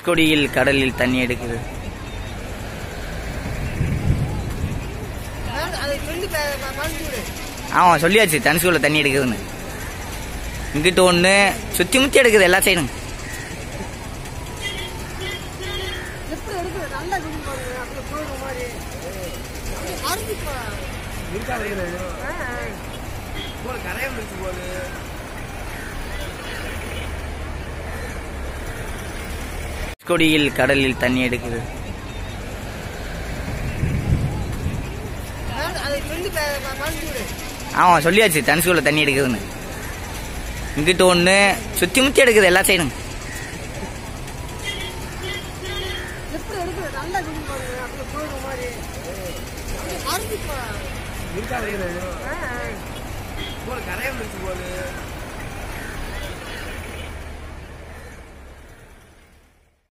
கொடியில் கடலில் தண்ணி எடுக்குது அதை சொல்லி மறந்து விடு ஆமா சொல்லியாச்சு தனுசுக்குள்ள தண்ணி எடுக்குதுன்னு இங்கிட்டு ஒண்ணு சுத்தி முத்தி எடுக்குது எல்லா சைடும் எப்படி எடுக்கிற நல்லா சொல்லி பாருங்க அப்படியே போயிடுற மாதிரி அப்படியே மறந்து போ. ஆ, ஆ. கொடியில் கடலில் தண்ணி எடுக்குது அதை சொல்லி மறந்து விடு ஆமா சொல்லியாச்சு தனுசுக்குள்ள தண்ணி எடுக்குதுன்னு இங்கிட்டு ஒண்ணு சுத்தி முத்தி எடுக்குது எல்லா சைடும் எப்படி எடுக்கிற நல்லா சொல்லி பாருங்க அப்படியே போயிடுற மாதிரி அப்படியே மறந்து போ. ஆ, ஆ. கரையம் போது